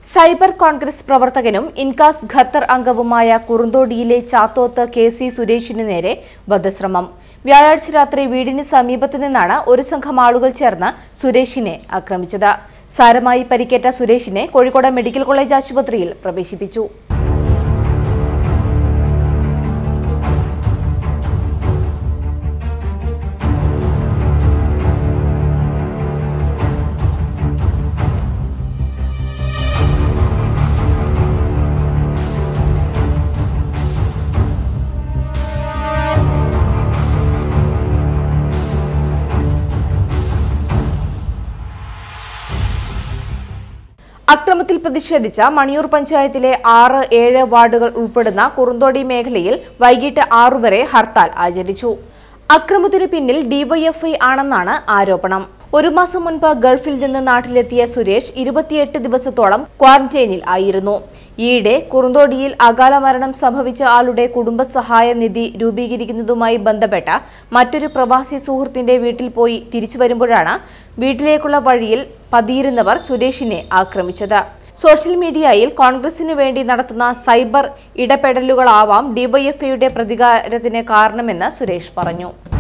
cyber Congress പ്രവർത്തകനും INCAS Qatar അംഗവുമായ കുറുന്തോടിയിലെ Chathoth K C സുരേഷിന് നേരെ വധശ്രമം വ്യാഴാഴ്ച രാത്രി വീടിന് സമീപത്ത് നിന്നാണ് ഒരു സംഘം ആളുകൾ ചേർന്ന് സുരേഷിനെ ആക്രമിച്ചത് സാരമായി പരിക്കേറ്റ സുരേഷിനെ കോഴിക്കോട് മെഡിക്കൽ കോളേജ് ആശുപത്രിയിൽ പ്രവേശിപ്പിച്ചു അക്രമത്തിൽ പ്രതിഷേധിച്ച മണിയൂർ പഞ്ചായത്തിലെ ആറ് ഏഴ് വാർഡുകൾ ഉൾപ്പെടുന്ന കുറുന്തോടി മേഖലയിൽ വൈകിട്ട് ആറുവരെ ഹർത്താൽ ആചരിച്ചു അക്രമത്തിനു പിന്നിൽ ഡിവൈഎഫ്ഐ ആണെന്നാണ് ആരോപണം ഒരു മാസം മുൻപ് ഗൾഫിൽ നിന്ന് നാട്ടിലെത്തിയ സുരേഷ് ഇരുപത്തിയെട്ട് ദിവസത്തോളം ക്വാറന്റൈനിൽ ആയിരുന്നു ഈയിടെ കുറുന്തോടിയിൽ അകാല മരണം സംഭവിച്ച ആളുടെ കുടുംബസഹായ നിധി രൂപീകരിക്കുന്നതുമായി ബന്ധപ്പെട്ട മറ്റൊരു പ്രവാസി സുഹൃത്തിന്റെ വീട്ടിൽ പോയി തിരിച്ചു വരുമ്പോഴാണ് വീട്ടിലേക്കുള്ള വഴിയിൽ പതിയിരുന്നവർ സുരേഷിനെ ആക്രമിച്ചത് സോഷ്യൽ മീഡിയയിൽ കോൺഗ്രസിനു വേണ്ടി നടത്തുന്ന സൈബർ ഇടപെടലുകളാവാം ഡിവൈഎഫ്ഐയുടെ പ്രതികാരത്തിന് കാരണമെന്ന് സുരേഷ് പറഞ്ഞു